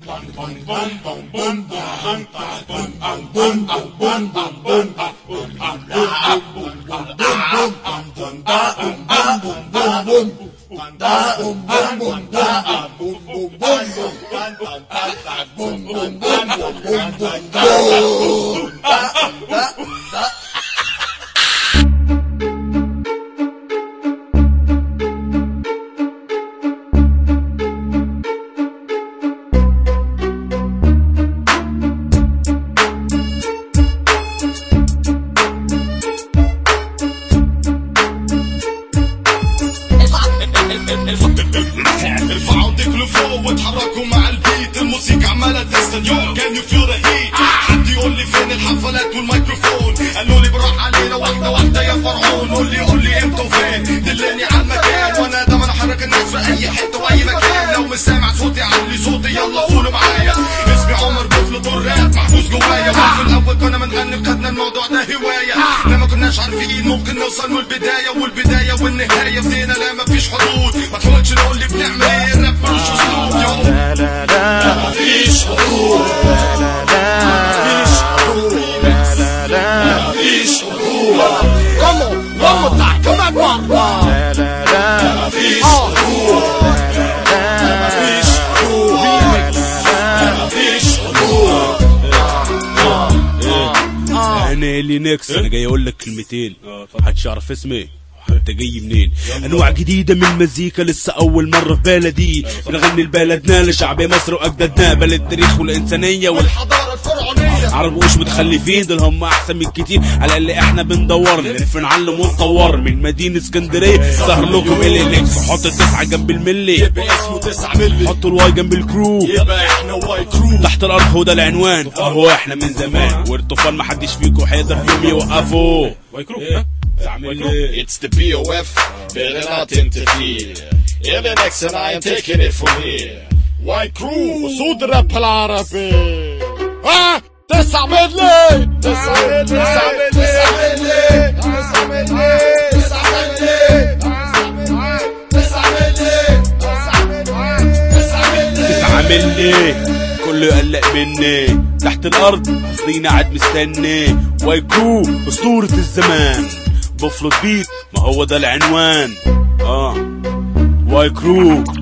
ارفعوا ايديك لفوق واتحركوا مع البيت الموسيقى عمالة تستنيون كان يو فيل ذا هيت حد يقول لي فين الحفلات والميكروفون قالوا لي براح علينا واحدة واحدة يا فرعون قول لي قول لي امتى وفين دلني على المكان وانا دايما احرك الناس في اي حتة واي مكان لو مش سامع صوتي علي صوتي يلا قولوا معايا اسمي عمر بطل الراب محبوس جوايا وفي الاول كنا بنغني وخدنا الموضوع ده هواية لما كناش عارفين ممكن نوصل من البداية والبداية والنهاية بدينا لا مفيش حدود ما تحاولش نقول لي بنعمل ايه الراب ملوش اسلوب يو لا لا لا مفيش حدود لا لا لا مفيش حدود لا لا لا مفيش حدود One more, one more time. Come on, one more. لا لا لا مفيش حدود مفيش حدود مفيش حدود انا اللي نكس انا جاي اقول لك كلمتين محدش يعرف اسمي انت جاي منين انواع جديده من المزيكا لسه اول مره في بلدي بنغني لبلدنا لشعب مصر واجدادنا بلد التاريخ والانسانيه وال الحضارة الفرعونية عرب مش متخلفين دول هم احسن من كتير على اللي احنا بندور نلف نعلم ونطور من مدينه اسكندريه سهر لكم ال اكس حط التسعه جنب الملي يبقى اسمه 9 ملي حطوا الواي جنب الكرو يبقى احنا واي كرو تحت الارض هو ده العنوان اهو احنا من زمان والطوفان محدش فيكم هيقدر يوم يوقفه واي كرو ها It's the BOF, better not interfere. MNX and I am taking it from here. White crew, صوت الراب العربي. ها تسعة ملي تسعة ملي تسعة ملي تسعة ملي تسعة ملي تسعة ملي تسعة ملي تسعة ملي تسعة ملي كله يقلق مني تحت الارض قصدينا قاعد مستني واي كرو اسطورة الزمان بفرض بيت ما هو ده العنوان اه واي كرو